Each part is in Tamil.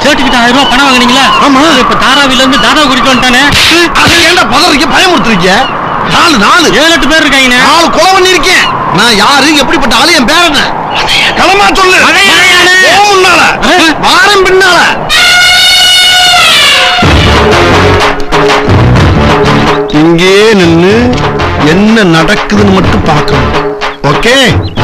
சேட்டுக்கிட்ட ஆயிரம் ரூபாய் பணம் வாங்குனீங்களா ஆமா. இப்ப தாராவில இருந்து தாதா கூட்டிட்டு வந்துட்டானே அது ஏன்டா பதறீங்க பயமுறுத்துறீங்க நாலு நாலு ஏழு எட்டு பேர் இருக்காங்கண்ணே நாலு கொலை பண்ணிருக்கேன் நான் யாரு எப்படிப்பட்ட ஆளு என் பேர் என்ன களமா சொல்லு அதையானே. போ முன்னால வாரம் பின்னால இங்கே நின்னு என்ன நடக்குதுன்னு மட்டும் பார்க்கணும் ஓகே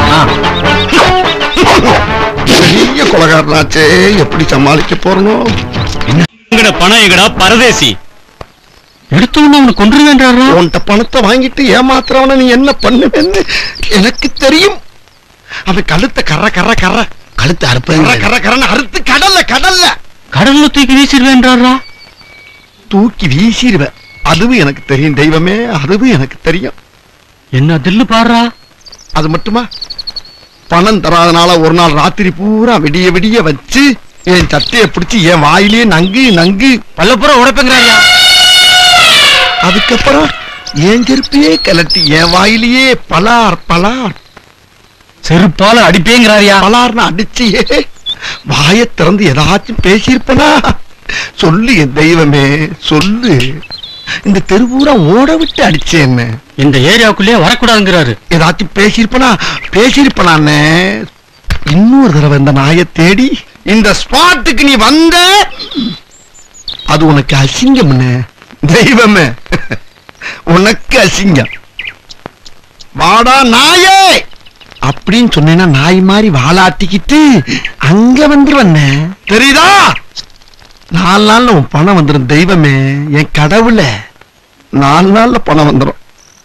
பெரிய கொலகாரனாச்சே எப்படி சமாளிக்க போறனோ எங்கட பணம் எங்கடா பரதேசி எடுத்த உடனே அவனை கொன்றுவேன்றாரா உன்கிட்ட பணத்தை வாங்கிட்டு ஏமாத்துறவன நீ என்ன பண்ணுவேன்னு எனக்கு தெரியும் அவன் கழுத்தை கர்ற கர்ற கர்ற கழுத்தை அறுப்ப கர்ற கர்றன்னு அறுத்து கடல்ல கடல்ல கடல்ல தூக்கி வீசிடுவேன்றாரா தூக்கி வீசிடுவேன் அதுவும் எனக்கு தெரியும் தெய்வமே அதுவும் எனக்கு தெரியும் என்ன தில்லு பாடுறா அது மட்டுமா பணம் தராதனால ஒரு நாள் ராத்திரி பூரா விடிய விடிய வச்சு என் சட்டையை பிடிச்சி என் வாயிலேயே நங்கு நங்கு பல்லப்புறம் உடைப்பேங்கிறாரியா அதுக்கப்புறம் என் செருப்பையே கலட்டி என் வாயிலேயே பலார் பலார் செருப்பால அடிப்பேங்கிறாரியா பலார்னு அடிச்சியே வாயை திறந்து ஏதாச்சும் பேசியிருப்பனா சொல்லு என் தெய்வமே சொல்லு இந்த தெருவூரா ஓட விட்டு அடிச்சேன்னு இந்த ஏரியாவுக்குள்ளே வரக்கூடாதுங்கிறாரு ஏதாச்சும் பேசியிருப்பனா பேசியிருப்பனான்னு இன்னொரு தடவை இந்த நாயை தேடி இந்த ஸ்பாட்டுக்கு நீ வந்த அது உனக்கு அசிங்கம்னு தெய்வமே உனக்கு அசிங்கம் வாடா நாயே அப்படின்னு சொன்னேன்னா நாய் மாதிரி வாலாட்டிக்கிட்டு அங்க வந்துருவண்ண தெரியுதா நாலு நாள்ல உன் பணம் வந்துடும் தெய்வமே என் கடவுள நாலு நாள்ல பணம் வந்துடும்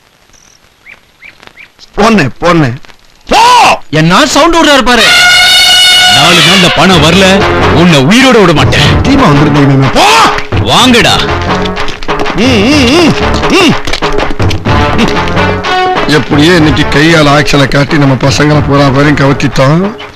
போன்னு போன்னு போ என்ன சவுண்ட் விடுறாரு பாரு நாலு நாள்ல பணம் வரல உன்னை உயிரோட விட மாட்டேன் டீமா வந்துடும் தெய்வமே போ வாங்கடா ம், ம், ம், ம். எப்படியோ இன்னைக்கு கையால் ஆக்ஷனை காட்டி நம்ம பசங்களை பூரா பேரையும் கவர்த்திட்டோம்